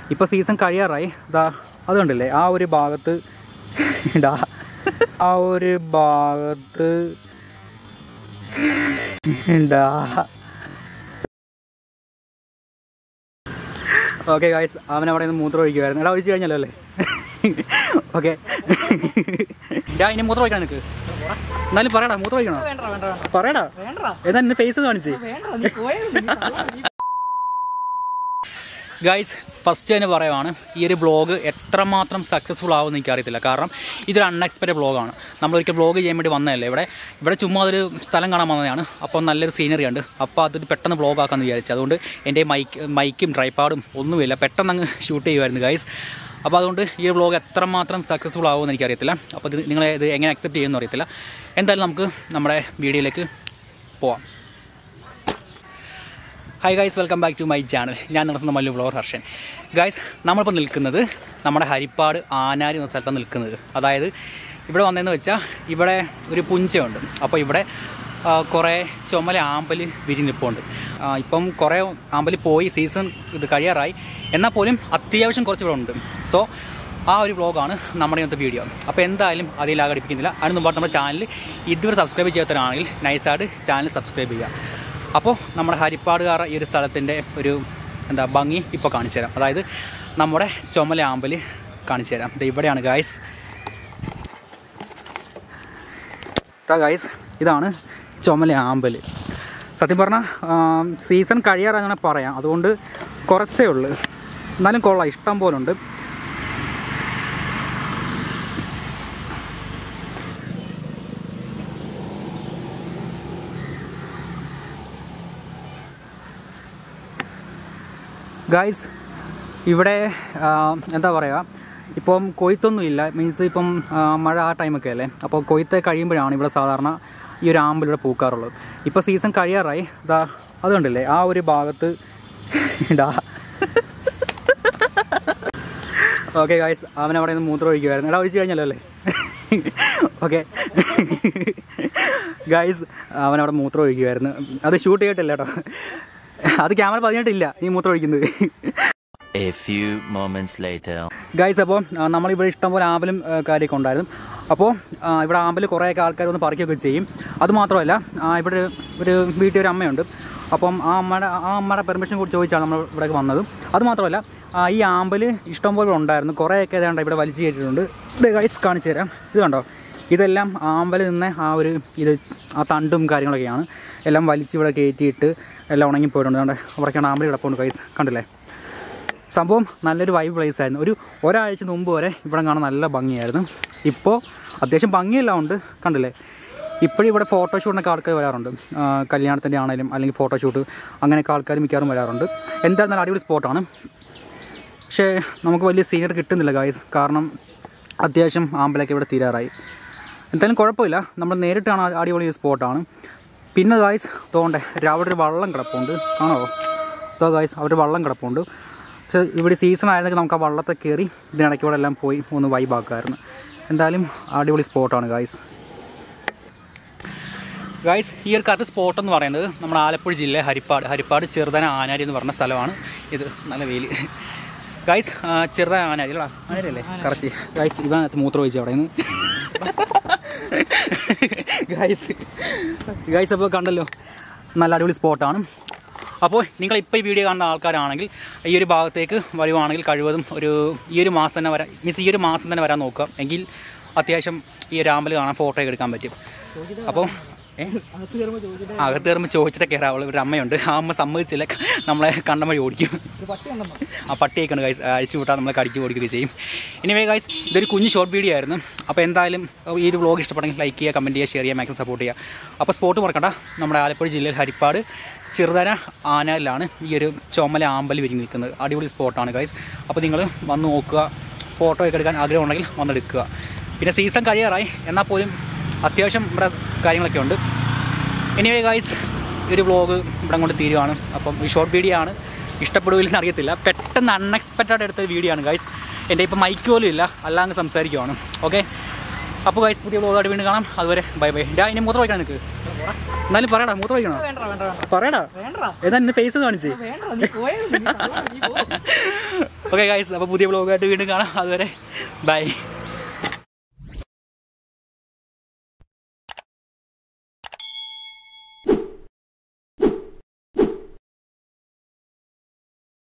ഇപ്പോൾ സീസൺ കഴിയാറായി ഇതാ അത് കണ്ടില്ലേ ആ ഒരു ഭാഗത്ത് ഇടാ ആ ഒരു ഭാഗത്ത് ഇണ്ടാ ഓക്കെ ഗായ്സ് അവൻ അവിടെ നിന്ന് മൂത്രം ഒഴിക്കുമായിരുന്നു എടാ ഒഴിച്ച് കഴിഞ്ഞല്ലോ അല്ലേ ഓക്കെ ഡാ ഇനി മൂത്രം ഒഴിക്കണം നിനക്ക് എന്നാലും പറയടാ മൂത്രം ഒഴിക്കണോ വേണ്ട വേണ്ട വേണ്ട പറയടാ വേണ്ട ഏതാ ഇന്ന് ഫേസ് കാണിച്ച് വേണ്ട നീ പോയത് ഗൈസ് ഫസ്റ്റ് തന്നെ പറയുവാണ് ഈ ഒരു ബ്ലോഗ് എത്രമാത്രം സക്സസ്ഫുൾ ആവുമെന്ന് എനിക്കറിയത്തില്ല കാരണം ഇതൊരു അൺഎക്സ്പെക്റ്റഡ് ബ്ലോഗാണ് നമ്മളൊരിക്കൽ ബ്ലോഗ് ചെയ്യാൻ വേണ്ടി വന്നതല്ലേ ഇവിടെ ഇവിടെ ചുമ്മാ അതൊരു സ്ഥലം കാണാൻ വന്നതാണ് അപ്പോൾ നല്ലൊരു സീനറി ഉണ്ട് അപ്പോൾ അത് പെട്ടെന്ന് ബ്ലോഗ് ആക്കാമെന്ന് വിചാരിച്ചു അതുകൊണ്ട് എൻ്റെ മൈക്ക് മൈക്കും ട്രൈപ്പാഡും ഒന്നുമില്ല പെട്ടെന്ന് അങ്ങ് ഷൂട്ട് ചെയ്യുമായിരുന്നു ഗൈസ് അപ്പോൾ അതുകൊണ്ട് ഈ ഒരു ബ്ലോഗ് എത്രമാത്രം സക്സസ്ഫുൾ ആവുമെന്ന് എനിക്കറിയത്തില്ല അപ്പോൾ ഇത് നിങ്ങളെ ഇത് എങ്ങനെ അക്സെപ്റ്റ് ചെയ്യുമെന്ന് അറിയത്തില്ല എന്തായാലും നമുക്ക് നമ്മുടെ വീഡിയോയിലേക്ക് പോവാം hi guys welcome back to my channel ഞാൻ നിങ്ങളുടെ മല്ലു ഫ്ലോർ ഹർഷൻ ഗൈസ് നമ്മളിപ്പോൾ നിൽക്കുന്നത് നമ്മുടെ ഹരിപ്പാട് ആനാരി എന്ന സ്ഥലത്താണ് നിൽക്കുന്നത് അതായത് ഇവിടെ വന്നതെന്ന് വെച്ചാൽ ഇവിടെ ഒരു പുഞ്ചയുണ്ട് അപ്പോൾ ഇവിടെ ആ, കുറേ ചുമല ആമ്പൽ വിരിഞ്ഞിപ്പുണ്ട് ആ, ഇപ്പം കുറേ ആമ്പൽ പോയി സീസൺ ഇത് കഴിയാറായി എന്നാൽ പോലും അത്യാവശ്യം കുറച്ച് ഇവിടെ ഉണ്ട് സോ ആ ഒരു വ്ളോഗാണ് നമ്മുടെ ഇന്നത്തെ വീഡിയോ അപ്പോൾ എന്തായാലും അതിൽ ആഘടിപ്പിക്കുന്നില്ല അതിന് മുമ്പായിട്ട് നമ്മുടെ ചാനൽ ഇതുവരെ സബ്സ്ക്രൈബ് ചെയ്യാത്തവരാണെങ്കിൽ നൈസായിട്ട് ചാനൽ സബ്സ്ക്രൈബ് ചെയ്യുക അപ്പോൾ നമ്മുടെ ഹരിപ്പാടുകാർ ഈ ഒരു സ്ഥലത്തിൻ്റെ ഒരു എന്താ ഭംഗി ഇപ്പോൾ കാണിച്ചു തരാം അതായത് നമ്മുടെ ചുമല ആമ്പൽ കാണിച്ചു തരാം ദേ ഇവിടെയാണ് ഗായ്സ് ഗായ്സ് ഇതാണ് ചുമല ആമ്പൽ സത്യം പറഞ്ഞാൽ സീസൺ കഴിയാറാണ് പറയാം അതുകൊണ്ട് കുറച്ചേ ഉള്ളൂ എന്നാലും കൊള്ളാം ഇഷ്ടം പോലെ ഉണ്ട് ഗായ്സ് ഇവിടെ ആ, എന്താ പറയുക ഇപ്പം കൊയ്ത്തൊന്നുമില്ല മീൻസ് ഇപ്പം ആ, മഴ ആ ടൈമൊക്കെ അല്ലേ അപ്പോൾ കൊയ്ത്ത് കഴിയുമ്പോഴാണ് ഇവിടെ സാധാരണ ഈ ഒരു ആമ്പൽ ഇവിടെ പൂക്കാറുള്ളത് ഇപ്പോൾ സീസൺ കഴിയാറായി ഇതാ അത് കണ്ടില്ലേ ആ ഒരു ഭാഗത്ത് ഇടാ ഓക്കെ ഗായ്സ് അവൻ അവിടെ നിന്ന് മൂത്രം ഒഴിക്കുമായിരുന്നു എടാ ഒഴിച്ച് കഴിഞ്ഞല്ലോ അല്ലേ ഓക്കെ ഗായ്സ് അവൻ അവിടെ മൂത്രം ഒഴിക്കുമായിരുന്നു അത് ഷൂട്ട് ചെയ്തിട്ടില്ല കേട്ടോ അത് ക്യാമറ പതിഞ്ഞിട്ടില്ല നീ മൂത്രം ഒഴിക്കുന്നത് A few moments later. Guys അപ്പോൾ നമ്മളിവിടെ ഇഷ്ടംപോലെ ആമ്പലും ആ, കാര്യമൊക്കെ ഉണ്ടായിരുന്നു അപ്പോൾ ആ, ഇവിടെ ആമ്പൽ കുറേയൊക്കെ ആൾക്കാർ ഒന്ന് പറിക്കുകയൊക്കെ ചെയ്യും അതുമാത്രമല്ല ആ, ഇവിടെ ഒരു- ഒരു വീട്ടിൽ ഒരു അമ്മയുണ്ട് അപ്പം ആ അമ്മയുടെ ആ അമ്മയുടെ പെർമിഷൻ കൂടി ചോദിച്ചാണ് നമ്മൾ ഇവിടേക്ക് വന്നത് അതുമാത്രമല്ല ആ, ഈ ആമ്പൽ ഇഷ്ടംപോലെ ഉണ്ടായിരുന്നു കുറേയൊക്കെ ഏതാണ്ട് ഇവിടെ വലിച്ചു കയറ്റിയിട്ടുണ്ട് ഇത് ഗൈസ് കാണിച്ചു തരാം ഇത് കണ്ടോ ഇതെല്ലാം ആമ്പൽ നിന്ന് ആ ഒരു ഇത് ആ തണ്ടും കാര്യങ്ങളൊക്കെയാണ് എല്ലാം വലിച്ച് ഇവിടെ കയറ്റിയിട്ട് എല്ലാം ഉണങ്ങി പോയിട്ടുണ്ട് അതുകൊണ്ട് അവിടേക്കാണ് ആമ്പൽ കിടപ്പുണ്ട് ഗൈസ് കണ്ടില്ലേ സംഭവം നല്ലൊരു വൈബ് പ്ലേസ് ആയിരുന്നു ഒരു ഒരാഴ്ച മുമ്പ് വരെ ഇവിടെ കാണാൻ നല്ല ഭംഗിയായിരുന്നു ഇപ്പോൾ അത്യാവശ്യം ഭംഗിയെല്ലാം ഉണ്ട് കണ്ടില്ലേ ഇപ്പോഴും ഇവിടെ ഫോട്ടോഷൂട്ടിനൊക്കെ ആൾക്കാർ വരാറുണ്ട് ആ, കല്യാണത്തിൻ്റെ ആണെങ്കിലും അല്ലെങ്കിൽ ഫോട്ടോഷൂട്ട് അങ്ങനെയൊക്കെ ആൾക്കാർ മിക്കവാറും വരാറുണ്ട് എന്തായാലും നല്ല അടിപൊളി സ്പോട്ടാണ് പക്ഷേ നമുക്ക് വലിയ സീനിയർ കിട്ടുന്നില്ല ഗായ്സ് കാരണം അത്യാവശ്യം ആമ്പലൊക്കെ ഇവിടെ തീരാറായി എന്തായാലും കുഴപ്പമില്ല നമ്മൾ നേരിട്ട് കാണാൻ അടിപൊളി സ്പോട്ടാണ് പിന്നെ ഗായ്സ് തോണ്ടേ അവിടെ ഒരു വള്ളം കിടപ്പുണ്ട് കാണാമോ ഇതോ ഗായ്സ് അവിടെ ഒരു വള്ളം കിടപ്പുണ്ട് പക്ഷേ ഇവിടെ സീസൺ ആയിരുന്നെങ്കിൽ നമുക്ക് ആ വള്ളത്തെ കയറി ഇതിനിടയ്ക്ക് കൂടെ എല്ലാം പോയി ഒന്ന് വൈബാക്കുമായിരുന്നു എന്തായാലും അടിപൊളി സ്പോട്ടാണ് ഗായ്സ് ഗായ്സ് ഈ ഒരു കറക്റ്റ് സ്പോട്ട് എന്ന് പറയുന്നത് നമ്മുടെ ആലപ്പുഴ ജില്ല ഹരിപ്പാട് ഹരിപ്പാട് ചെറുതന ആനാരി എന്ന് പറഞ്ഞ സ്ഥലമാണ് ഇത് നല്ല വെയിൽ ഗായ്സ് ചെറുതന ആനാരി അല്ല ആനാരി അല്ലേ കറക്റ്റ് ഗായ്സ് ഇവനകത്ത് മൂത്രം ഒഴിച്ചു അവിടെ നിന്ന് ഗായ്സ് ഗായ്സ് അപ്പോൾ കണ്ടല്ലോ നല്ല അടിപൊളി സ്പോട്ടാണ് അപ്പോൾ നിങ്ങൾ ഇപ്പോൾ ഈ വീഡിയോ കാണുന്ന ആൾക്കാരാണെങ്കിൽ ഈ ഒരു ഭാഗത്തേക്ക് വരുവാണെങ്കിൽ കഴിവതും ഒരു ഈ ഒരു മാസം തന്നെ വരാൻ മീൻസ് ഈ ഒരു മാസം തന്നെ വരാൻ നോക്കുക എങ്കിൽ അത്യാവശ്യം ഈ ഒരു ആമ്പൽ കാണാൻ ഫോട്ടോ ഒക്കെ എടുക്കാൻ പറ്റും അപ്പോൾ ഏ അകത്ത് കയറുമ്പോൾ ചോദിച്ചിട്ട് അകത്ത് കയറുമ്പോൾ ചോദിച്ചിട്ട് കയറാവുള്ളൂ ഒരു അമ്മയുണ്ട് ആ അമ്മ സമ്മതിച്ചില്ല നമ്മളെ കണ്ട വഴി ഓടിക്കും ഒരു പട്ടി ഉണ്ടെന്നോ ആ പട്ടിയൊക്കെ ഉണ്ട് ഗൈസ് അഴിച്ചു വിട്ടാൽ നമ്മളെ കടിച്ചു ഓടിക്കുകയും ചെയ്യും ഇനിവേ ഗൈസ് ഇതൊരു കുഞ്ഞ് ഷോർട്ട് വീഡിയോ ആയിരുന്നു അപ്പോൾ എന്തായാലും ഈ ഒരു വ്ളോഗ് ഇഷ്ടപ്പെട്ടെങ്കിൽ ലൈക്ക് ചെയ്യുക കമൻറ്റ് ചെയ്യുക ഷെയർ ചെയ്യുക മാക്സിമം സപ്പോർട്ട് ചെയ്യുക അപ്പോൾ സ്പോട്ട് മറക്കണ്ട നമ്മുടെ ആലപ്പുഴ ജില്ലയിൽ ഹരിപ്പാട് ചെറുതന ആനയിലാണ് ഈ ഒരു ചുമല ആമ്പൽ വിരിഞ്ഞ് നിൽക്കുന്നത് അടിപൊളി സ്പോട്ടാണ് ഗൈസ് അപ്പോൾ നിങ്ങൾ വന്ന് നോക്കുക ഫോട്ടോ ഒക്കെ എടുക്കാൻ ആഗ്രഹം ഉണ്ടെങ്കിൽ വന്നെടുക്കുക പിന്നെ സീസൺ കഴിയാറായി എന്നാൽ പോലും അത്യാവശ്യം ഇവിടെ കാര്യങ്ങളൊക്കെ ഉണ്ട് എനിവേ ഗൈസ് ഈ ഒരു വ്ളോഗ് ഇവിടെ കൊണ്ട് തീരുവാണ് അപ്പം ഈ ഷോർട്ട് വീഡിയോ ആണ് ഇഷ്ടപ്പെടുകയില്ലെന്ന് അറിയത്തില്ല പെട്ടെന്ന് അൺഎക്സ്പെക്റ്റഡ് എടുത്ത വീഡിയോ ആണ് ഗൈസ് എൻ്റെ ഇപ്പം മൈക്ക് പോലും ഇല്ല അല്ലാതെ സംസാരിക്കുവാണ് ഓക്കെ അപ്പോൾ ഗൈസ് പുതിയ വ്ളോഗായിട്ട് വീണ്ടും കാണാം അതുവരെ ബൈ ബൈ ഡാ ഇനി മൂത്രം വയ്ക്കാൻ നിൽക്ക് പോടാ. എന്നാലും പറയടാ മൂത്ര വയ്ക്കണോ വേണ്ട വേണ്ട വേണ്ട പറയടാ വേണ്ടടാ ഏതാ ഇന്ന് ഫേസ് കാണിച്ചേ വേണ്ട നീ പോയത് നീ കള്ളനാ, നീ പോ ഓക്കെ ഗൈസ് അപ്പോൾ പുതിയ ബ്ലോഗായിട്ട് വീണ്ടും കാണാം അതുവരെ ബൈ